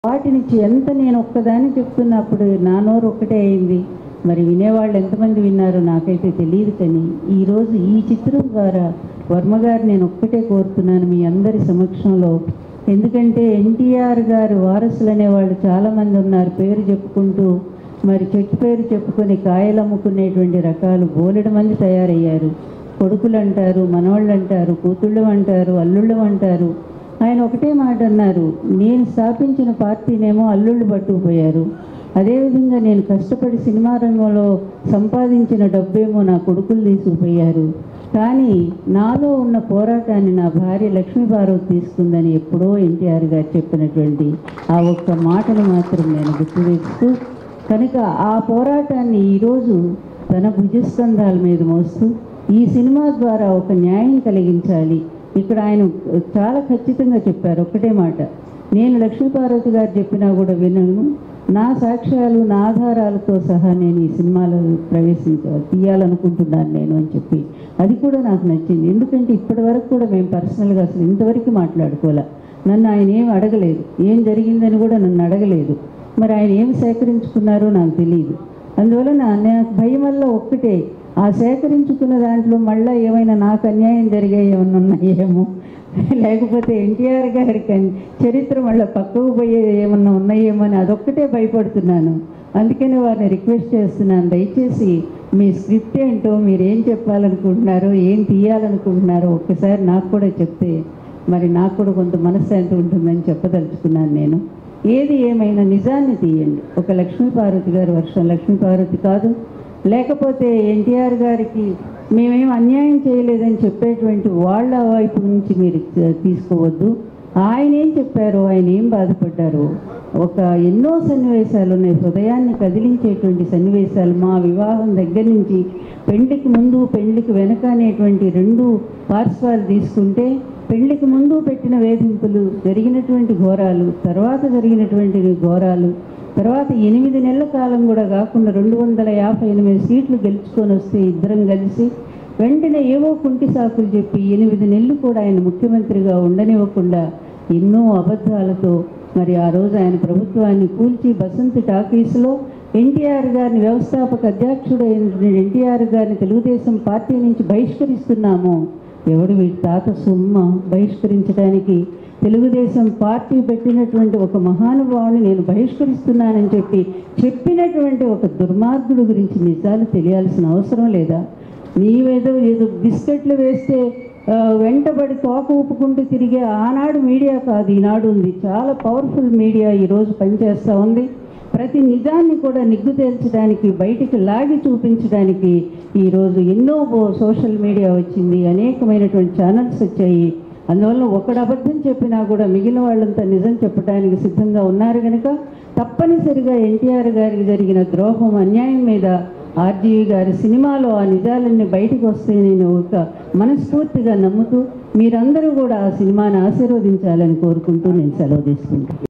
వాటిని చి- ఎంత నేను ఒక్కదాన్ని చెప్తున్నప్పుడు నా నోరు ఒక్కటే అయింది మరి వినేవాళ్ళు ఎంతమంది విన్నారో నాకైతే తెలియదు కానీ ఈరోజు ఈ చిత్రం ద్వారా వర్మ గారు నేను ఒక్కటే కోరుతున్నాను మీ అందరి సమక్షంలో ఎందుకంటే ఎన్టీఆర్ గారు వారసులు అనేవాళ్ళు చాలామంది ఉన్నారు పేరు చెప్పుకుంటూ మరి చెట్టు పేరు చెప్పుకొని కాయలు అమ్ముకునేటువంటి రకాలు బోలెడు మంది తయారయ్యారు కొడుకులు అంటారు మనవాళ్ళు అంటారు కూతుళ్ళు అంటారు అల్లుళ్ళు అంటారు ఆయన ఒకటే మాట అన్నారు నేను స్థాపించిన పార్టీనేమో అల్లుళ్ళు పట్టుకుపోయారు అదేవిధంగా నేను కష్టపడి సినిమా రంగంలో సంపాదించిన డబ్బేమో నా కొడుకులు తీసుకుపోయారు కానీ నాలో ఉన్న పోరాటాన్ని నా భార్య లక్ష్మీపార్వతి తీసుకుందని ఎప్పుడో ఎన్టీఆర్ గారు చెప్పినటువంటి ఆ ఒక్క మాటను మాత్రం నేను గుర్తు తెస్తూ కనుక ఆ పోరాటాన్ని ఈరోజు తన భుజస్కంధాల మీద మోస్తూ ఈ సినిమా ద్వారా ఒక న్యాయం కలిగించాలి ఇక్కడ ఆయన చాలా ఖచ్చితంగా చెప్పారు ఒక్కటే మాట నేను లక్ష్మీపార్వతి గారు చెప్పినా కూడా వినను నా సాక్ష్యాలు నా ఆధారాలతో సహా నేను ఈ సినిమాలో ప్రవేశించాలి తీయాలనుకుంటున్నాను నేను అని చెప్పి అది కూడా నాకు నచ్చింది ఎందుకంటే ఇప్పటి వరకు కూడా మేము పర్సనల్గా అసలు ఇంతవరకు మాట్లాడుకోలే నన్ను ఆయన ఏం అడగలేదు ఏం జరిగిందని కూడా నన్ను అడగలేదు మరి ఆయన ఏం సేకరించుకున్నారో నాకు తెలియదు అందువల్ల నా నాకు భయం వల్ల ఒక్కటే ఆ సేకరించుకున్న దాంట్లో మళ్ళీ ఏమైనా నాకు అన్యాయం జరిగాయి ఏమన్నా ఉన్నాయేమో లేకపోతే ఎన్టీఆర్ గారి కన్- చరిత్ర మళ్ళీ పక్కకు పోయే ఏమన్నా ఉన్నాయేమో అని అదొక్కటే భయపడుతున్నాను అందుకని వారిని రిక్వెస్ట్ చేస్తున్నాను దయచేసి మీ స్క్రిప్ట్ ఏంటో మీరు ఏం చెప్పాలనుకుంటున్నారో ఏం తీయాలనుకుంటున్నారో ఒక్కసారి నాకు కూడా చెప్తే మరి నాకు కూడా కొంత మనశ్శాంతి ఉంటుందని చెప్పదలుచుకున్నాను నేను ఏది ఏమైనా నిజాన్ని తీయండి ఒక లక్ష్మీపార్వతి గారి వర్షం లక్ష్మీపార్వతి కాదు లేకపోతే ఎన్టీఆర్ గారికి మేమేం అన్యాయం చేయలేదని చెప్పేటువంటి వాళ్ళ వైపు నుంచి మీరు తీ- తీసుకోవద్దు ఆయన ఏం చెప్పారు ఆయన ఏం బాధపడ్డారు ఒక ఎన్నో సన్నివేశాలు ఉన్నాయి హృదయాన్ని కదిలించేటువంటి సన్నివేశాలు మా వివాహం దగ్గర నుంచి పెళ్లికి ముందు పెళ్లికి వెనక అనేటువంటి రెండు పార్శ్వాలు తీసుకుంటే పెళ్లికి ముందు పెట్టిన వేధింపులు జరిగినటువంటి ఘోరాలు తర్వాత జరిగినటువంటి ఘోరాలు తర్వాత ఎనిమిది నెలల కాలం కూడా కాకుండా రెండు వందల యాభై ఎనిమిది సీట్లు గెలుచుకొని వస్తే ఇద్దరం కలిసి వెంటనే ఏవో కుంటి సాకులు చెప్పి ఎనిమిది నెలలు కూడా ఆయన ముఖ్యమంత్రిగా ఉండనివ్వకుండా ఎన్నో అబద్ధాలతో మరి ఆ రోజు ఆయన ప్రభుత్వాన్ని కూల్చి బసంతి టాకీస్లో ఎన్టీఆర్ గారిని వ్యవస్థాపక అధ్యక్షుడు అయినటువంటి ఎన్టీఆర్ గారిని తెలుగుదేశం పార్టీ నుంచి బహిష్కరిస్తున్నాము ఎవడు వీడి తాత సుమ్మ బహిష్కరించడానికి తెలుగుదేశం పార్టీ పెట్టినటువంటి ఒక మహానుభావుని నేను బహిష్కరిస్తున్నానని చెప్పి చెప్పినటువంటి ఒక దుర్మార్గుడు గురించి నిజాలు తెలియాల్సిన అవసరం లేదా నీవేదో ఏదో బిస్కెట్లు వేస్తే ఆ, వెంటబడి తోక ఊపుకుంటూ తిరిగే ఆనాడు మీడియా కాదు ఈనాడు ఉంది చాలా పవర్ఫుల్ మీడియా ఈరోజు పనిచేస్తూ ఉంది ప్రతి నిజాన్ని కూడా నిగ్గు తేల్చడానికి బయటికి లాగి చూపించడానికి ఈరోజు ఎన్నో ఓ- సోషల్ మీడియా వచ్చింది అనేకమైనటువంటి ఛానల్స్ వచ్చాయి అందువల్ల ఒకడు అబద్ధం చెప్పినా కూడా మిగిలిన వాళ్ళంతా నిజం చెప్పడానికి సిద్ధంగా ఉన్నారు కనుక తప్పనిసరిగా ఎన్టీఆర్ గారికి జరిగిన ద్రోహం అన్యాయం మీద ఆర్జీవి గారి సినిమాలో ఆ నిజాలన్నీ బయటకు వస్తే నేను ఒక మనస్ఫూర్తిగా నమ్ముతూ మీరందరూ కూడా ఆ సినిమాని ఆశీర్వదించాలని కోరుకుంటూ నేను సెలవు తీసుకుంటాను